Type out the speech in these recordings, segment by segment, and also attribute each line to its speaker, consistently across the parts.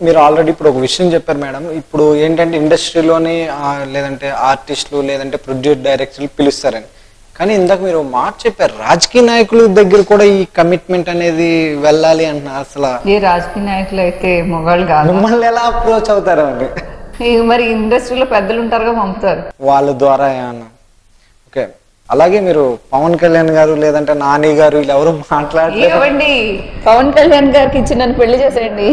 Speaker 1: మీరు ఆల్రెడీ ఇప్పుడు ఒక విషయం చెప్పారు మేడం ఇప్పుడు ఏంటంటే ఇండస్ట్రీలోని ఆ, లేదంటే ఆర్టిస్టులు లేదంటే ప్రొడ్యూస్ డైరెక్టర్లు పిలుస్తారని కానీ ఇందాక మీరు ఒక మాట చెప్పారు రాజకీయ నాయకుల దగ్గర కూడా ఈ కమిట్మెంట్ అనేది వెళ్ళాలి అంటున్నారు అసలు
Speaker 2: ఏ రాజకీయ నాయకులు అయితే మొగాళ్ళు కాదు
Speaker 1: మిమ్మల్ని ఎలా అప్రోచ్ అవుతారు అండి
Speaker 2: ఇక మరి ఇండస్ట్రీలో పెద్దలు ఉంటారుగా పంపుతారు
Speaker 1: వాళ్ళ ద్వారా ఏమన్నా ఓకే అలాగే మీరు పవన్ కళ్యాణ్ గారు లేదంటే నాని గారు వీళ్ళు ఎవరు మాట్లాడలేదు
Speaker 2: ఏమండి పవన్ కళ్యాణ్ గారికి ఇచ్చి నన్ను పెళ్లి చేసేయండి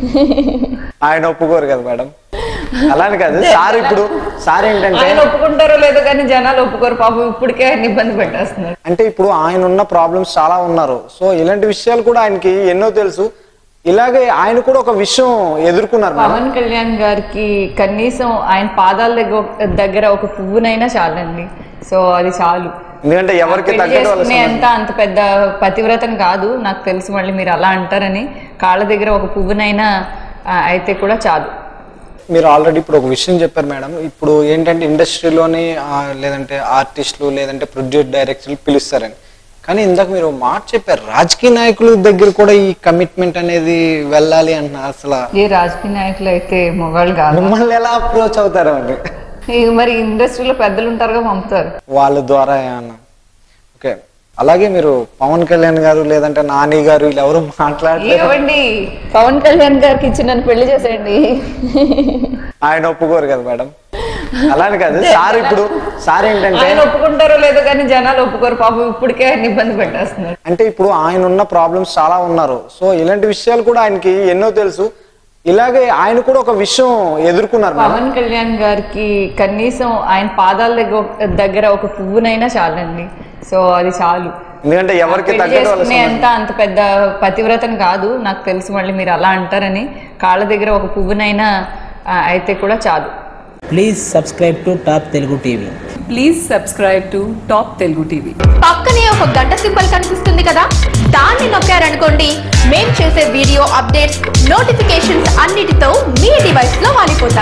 Speaker 1: ఆయన ఒప్పుకోరు కదా మేడం అలానే కాదు సార్ ఇప్పుడు సార్ ఏంటంటే
Speaker 2: ఆయన ఒప్పుకుంటారో లేదో కానీ జనాలు ఒప్పుకోరు పాపం ఇప్పటికే ఆయన ఇబ్బంది పెట్టేస్తున్నారు
Speaker 1: అంటే ఇప్పుడు ఆయన ఉన్న ప్రాబ్లమ్స్ చాలా ఉన్నారు సో ఇలాంటి విషయాలు కూడా ఆయనకి ఎన్నో తెలుసు ఇలాగే ఆయన కూడా ఒక విషయం ఎదుర్కొన్నారు మేడం.
Speaker 2: పవన్ కళ్యాణ్ గారికి కనీసం ఆయన పాదాల దగ్గర దగ్గర ఒక పువ్వునైనా చాలండి సో అది చాలు
Speaker 1: ఎందుకంటే ఎవరికి
Speaker 2: పెళ్లి
Speaker 1: తగ్గట్టు వాళ్ళ
Speaker 2: చేసుకునే అంత అంత పెద్ద పతివ్రతను కాదు నాకు తెలుసు మళ్ళీ మీరు అలా అంటారని కాళ్ళ దగ్గర ఒక పువ్వునైనా ఆ, అయితే కూడా చాలు
Speaker 1: మీరు ఆల్రెడీ ఇప్పుడు ఒక విషయం చెప్పారు మేడం ఇప్పుడు ఏంటంటే ఇండస్ట్రీలోని ఆ, లేదంటే ఆర్టిస్టులు లేదంటే ప్రొడ్యూస్ డైరెక్టర్లు పిలుస్తారని కానీ ఇందాక మీరు ఒక మాట చెప్పారు రాజకీయ నాయకుల దగ్గర కూడా ఈ కమిట్మెంట్ అనేది వెళ్ళాలి అంటున్నారు అసలు
Speaker 2: ఏ రాజకీయ నాయకులు అయితే మొగాళ్ళు కాదు
Speaker 1: మిమ్మల్ని ఎలా అప్రోచ్ అవుతారు అండి
Speaker 2: ఇక మరి ఇండస్ట్రీలో పెద్దలు ఉంటారుగా పంపుతారు
Speaker 1: వాళ్ళ ద్వారా ఏమన్నా ఓకే అలాగే మీరు పవన్ కళ్యాణ్ గారు లేదంటే నాని గారు వీళ్ళు ఎవరు మాట్లాడలేదు
Speaker 2: ఏమండి పవన్ కళ్యాణ్ గారికి ఇచ్చి నన్ను పెళ్లి చేసేయండి
Speaker 1: ఆయన ఒప్పుకోరు కదా మేడం అలానే కాదు సార్ ఇప్పుడు సార్ ఏంటంటే
Speaker 2: ఆయన ఒప్పుకుంటారో లేదో కానీ జనాలు ఒప్పుకోరు పాపం ఇప్పటికే ఆయన ఇబ్బంది పెట్టేస్తున్నారు
Speaker 1: అంటే ఇప్పుడు ఆయన ఉన్న ప్రాబ్లమ్స్ చాలా ఉన్నారు సో ఇలాంటి విషయాలు కూడా ఆయనకి ఎన్నో తెలుసు ఇలాగే ఆయన కూడా ఒక విషయం ఎదుర్కొన్నారు మేడం.
Speaker 2: పవన్ కళ్యాణ్ గారికి కనీసం ఆయన పాదాల దగ్గర దగ్గర ఒక పువ్వునైనా చాలండి సో అది చాలు
Speaker 1: ఎందుకంటే ఎవరికి
Speaker 2: పెళ్లి
Speaker 1: తగ్గట్టు వాళ్ళ
Speaker 2: చేసుకునే అంత అంత పెద్ద పతివ్రతను కాదు నాకు తెలుసు మళ్ళీ మీరు అలా అంటారని కాళ్ళ దగ్గర ఒక పువ్వునైనా ఆ, అయితే కూడా చాలు
Speaker 3: please subscribe to top Telugu TV
Speaker 4: please subscribe to top Telugu TV
Speaker 5: పక్కనే ఒక గంట సింబల్ కనిపిస్తుంది కదా దాన్ని నొక్కారనుకోండి మేం చేసే వీడియో అప్డేట్స్ నోటిఫికేషన్స్ అన్నిటితో మీ డివైస్ లో వాలిపోతాయి